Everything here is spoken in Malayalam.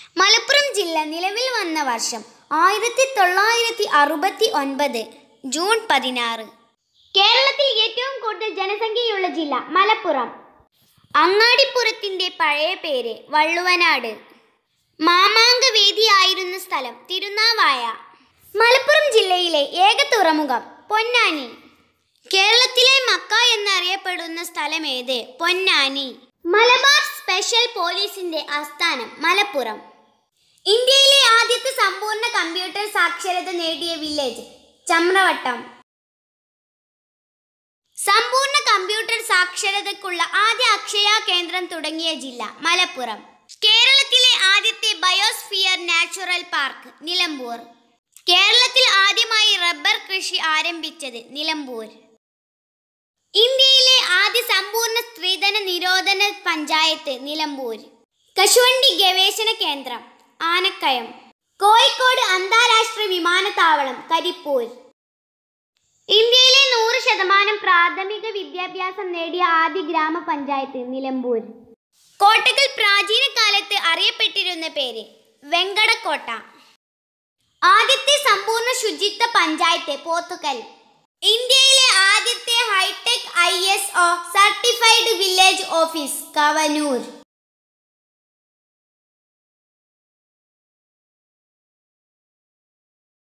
മലപ്പുറം ജില്ല നിലവിൽ വന്ന വർഷം ആയിരത്തി തൊള്ളായിരത്തി അറുപത്തി ഒൻപത് ജൂൺ പതിനാറ് കേരളത്തിൽ ഏറ്റവും കൂടുതൽ ജനസംഖ്യയുള്ള ജില്ല മലപ്പുറം അങ്ങാടിപ്പുറത്തിന്റെ പഴയ പേര് വള്ളുവനാട് മാമാങ്കവേദിയായിരുന്ന സ്ഥലം തിരുനാവായ മലപ്പുറം ജില്ലയിലെ ഏക തുറമുഖം പൊന്നാനി കേരളത്തിലെ മക്ക എന്നറിയപ്പെടുന്ന സ്ഥലം ഏത് പൊന്നാനി മലബാർ സ്പെഷ്യൽ പോലീസിന്റെ ആസ്ഥാനം മലപ്പുറം ഇന്ത്യയിലെ ആദ്യത്തെ സമ്പൂർണ്ണ കമ്പ്യൂട്ടർ സാക്ഷരത നേടിയ വില്ലേജ് ചമ്രവട്ടം സമ്പൂർണ്ണ കമ്പ്യൂട്ടർ സാക്ഷരതയ്ക്കുള്ള ആദ്യ അക്ഷയ കേന്ദ്രം തുടങ്ങിയ ജില്ല മലപ്പുറം കേരളത്തിലെ ആദ്യത്തെ ബയോസ്ഫിയർ നാച്ചുറൽ പാർക്ക് നിലമ്പൂർ കേരളത്തിൽ ആദ്യമായി റബ്ബർ കൃഷി ആരംഭിച്ചത് നിലമ്പൂർ ഇന്ത്യയിലെ ആദ്യ സമ്പൂർണ്ണ സ്ത്രീധന നിരോധന പഞ്ചായത്ത് നിലമ്പൂർ കശുവണ്ടി ഗവേഷണ കേന്ദ്രം ആനക്കയം കോഴിക്കോട് അന്താരാഷ്ട്ര വിമാനത്താവളം കരിപ്പൂർ ഇന്ത്യയിലെ നൂറ് ശതമാനം പ്രാഥമിക വിദ്യാഭ്യാസം നേടിയ ആദ്യ ഗ്രാമപഞ്ചായത്ത് നിലമ്പൂർ കോട്ടകൾ പ്രാചീന കാലത്ത് അറിയപ്പെട്ടിരുന്ന പേര് വെങ്കടക്കോട്ട ആദ്യത്തെ സമ്പൂർണ്ണ ശുചിത്വ പഞ്ചായത്ത് പോത്തുകൽ ഇന്ത്യയിലെ ആദ്യത്തെ hi tech I S O certified village office കവനൂർ